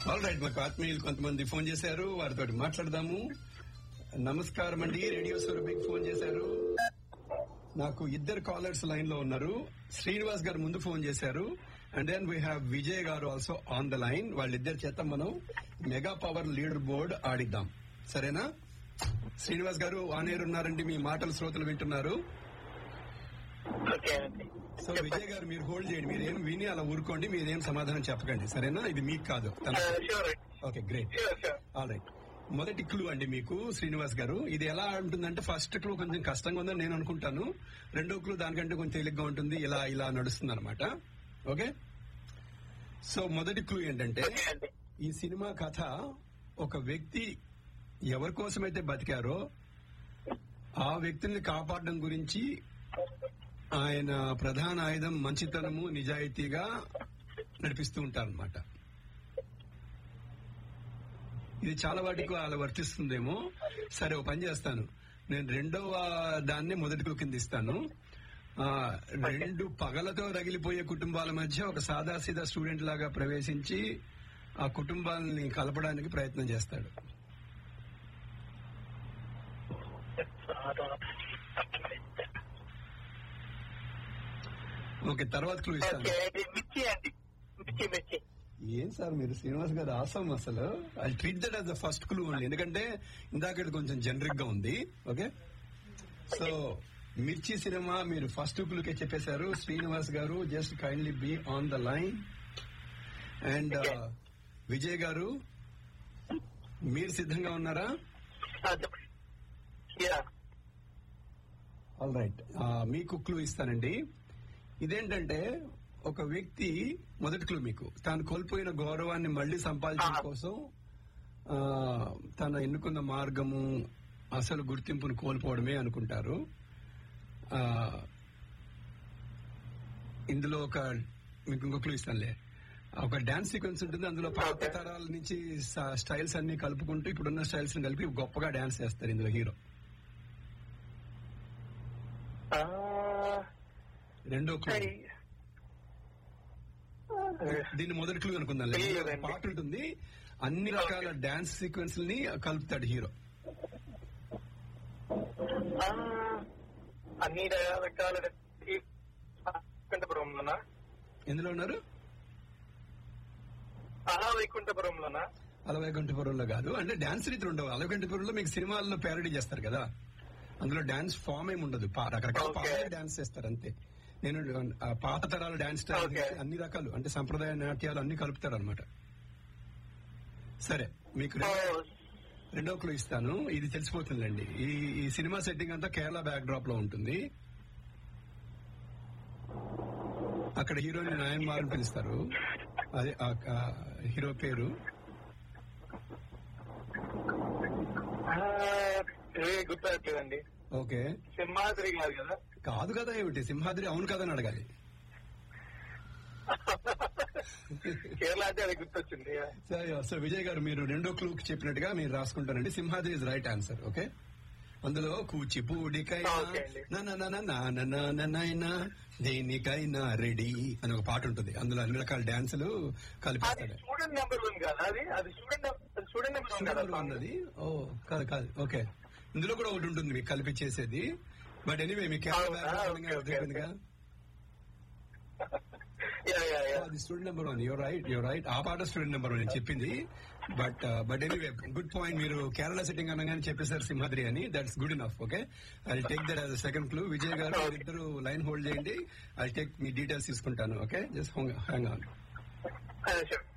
All right మాకు ఆత్మీయులు కొంతమంది ఫోన్ చేశారు వారితో మాట్లాడదాము నమస్కారం అండి రేడియో సురభికి ఫోన్ చేశారు నాకు ఇద్దరు కాలర్స్ లైన్ లో ఉన్నారు శ్రీనివాస్ గారు ముందు ఫోన్ చేశారు and then we have Vijay garu also on the line వాళ్ళిద్దరి చేత మనం మెగా పవర్ లీడర్ బోర్డ్ ఆడిద్దాం సరేనా శ్రీనివాస్ గారు ఆన్ ఎయిర్ ఉన్నారండి మీ మాటలు శ్రోతలు వింటున్నారు ఓకే అండి సో విజయ్ గారు మీరు హోల్డ్ చేయండి మీరు ఏం విని అలా ఊరుకోండి మీరేం సమాధానం చెప్పకండి సరేనా ఇది మీకు కాదు sure okay great sure sure all right మొదటి క్లూ అండి మీకు శ్రీనివాస్ గారు ఇది ఎలా ఉంటుందంటే ఫస్ట్ క్లూ కొంచెం కష్టంగా ఉందని నేను అనుకుంటాను రెండో క్లూ దానికంటే కొంచెం తేలిగ్గా ఉంటుంది ఇలా ఇలా నడుస్తుంది అనమాట ఓకే సో మొదటి క్లూ ఏంటంటే ఓకే అండి ఈ సినిమా కథ ఒక వ్యక్తి ఎవరి కోసమైతే బతికారో ఆ వ్యక్తిని కాపాడడం గురించి ఆయన ప్రధాన ఆయుధం మంచితనము నిజాయితీగా నడిపిస్తూ ఉంటారన్నమాట ఇది చాలా వాటికి అలా వర్తిస్తుందేమో సరే ఓ పని చేస్తాను నేను రెండవ దాన్నే మొదటి కింద ఇస్తాను ఆ, రెండు పగలతో రగిలిపోయే కుటుంబాల మధ్య ఒక సాదాసీదా స్టూడెంట్ లాగా ప్రవేశించి ఆ కుటుంబాలని కలపడానికి ప్రయత్నం చేస్తాడు ఓకే తర్వాత క్లూ ఇస్తాను ఓకే ఇది మిర్చి అండి మిర్చి మిర్చి ఏం సార్ మీరు శ్రీనివాస్ గారు ఆసం అసలు I treat that as the first clue only ఎందుకంటే ఇందాక ఇది కొంచెం జనరిక్ గా ఉంది ఓకే సో మిర్చి సినిమా మీరు ఫస్ట్ క్లూకే చెప్పేశారు Srinivas garu just kindly be on the line and Okay. Vijay garu మీరు సిద్ధంగా ఉన్నారా ఆ, చెప్పండి యా ఆల్ రైట్ మీకు క్లూ ఇస్తానండి ఇదేంటంటే ఒక వ్యక్తి మొదటి క్లూ మీకు తాను కోల్పోయిన గౌరవాన్ని మళ్లీ సంపాదించడం Ah. కోసం ఆ, తను ఎన్నుకున్న మార్గము అసలు గుర్తింపును కోల్పోవడమే అనుకుంటారు ఆ, ఇందులో ఒక మీకు ఇంకో క్లూ ఇస్తానులే ఒక డాన్స్ సీక్వెన్స్ ఉంటుంది అందులో పాత Okay. తరాల నుంచి స- స్టైల్స్ అన్ని కలుపుకుంటూ ఇప్పుడున్న స్టైల్స్ ని కలిపి గొప్పగా డాన్స్ చేస్తారు ఇందులో హీరో ఆ, రెండో క్లూ సరే. దీన్ని మొదటి క్లూ అనుకుందాం తెలియదండి. పాట ఉంటుంది అన్ని రకాల డాన్స్ సీక్వెన్స్ ని కలుపుతాడు హీరో ఆ, అన్ని రకాల వైకుంఠపురంలోనా ఎందులో ఉన్నారు అలా వైకుంఠపురంలోనా అలవైకుంఠపురంలో కాదు అంటే డాన్స్ రీతులు ఉండవు అలవైకుంఠపురంలో మీకు సినిమాల్లో ప్యారడీ చేస్తారు కదా అందులో డాన్స్ ఫామ్ ఏమి ఉండదు పా- రకరకాల Okay. పాటలు డాన్స్ చేస్తారు అంతే నేను ఆ పాత తరాల డాన్స్ స్టైల్ Okay. నుంచి అన్ని రకాలు అంటే సంప్రదాయ నాట్యాలు అన్ని కలుపుతారు అనమాట సరే మీకు ఓ, రెండో- రెండో క్లూ ఇస్తాను ఇది తెలిసిపోతుందండి ఈ ఈ సినిమా సెట్టింగ్ అంతా కేరళ బ్యాక్ డ్రాప్ లో ఉంటుంది అక్కడ హీరోని నాయన్మార్ అని పిలుస్తారు అదే ఆ ఆ హీరో పేరు ఆ, ఏ గుర్తురాట్లేదండి ఓకే సింహాద్రి కాదు కదా కాదు కదా ఏమిటి సింహాద్రి అవును కదా అని అడగాలి కేరళ అంటే అది గుర్తొచ్చింది సరే సో విజయ్ గారు మీరు రెండో క్లూ చెప్పినట్టుగా మీరు రాసుకుంటారండి Simhadri is right answer okay అందులో కూచిపూడికైనా ఓకే అండి. నా నా నా నా నా నా నా నా నాయనా, దేనికైనా రెడీ అని ఒక పాట ఉంటుంది అందులో అన్ని రకాల డాన్సులు అది కలిపిస్తాడు స్టూడెంట్ నెంబర్ వన్ కదా అది అది స్టూడెంట్ స్టూడెంట్ నెంబర్ వన్ కదా సూపర్ ఉన్నది ఓ కాదు కాదు ఓకే ఇందులో కూడా ఒకటి ఉంటుంది మీకు కలిపి చేసేది బట్ ఎనీవే మీ అవునా? ఓకే, ఓకే, అర్థమైపోయిందిగా యా యా యా అది student number one your right your right ఆ పాట స్టూడెంట్ నెంబర్ వన్ నేను చెప్పింది but but anyway good point మీరు కేరళ సెట్టింగ్ అనగానే చెప్పేశారు సింహాద్రి అని that's good enough okay I take that as second clue Vijay garu ఇద్దరు లైన్ హోల్డ్ చేయండి ఐ టేక్ మీ డీటెయిల్స్ తీసుకుంటాను okay just hang on sure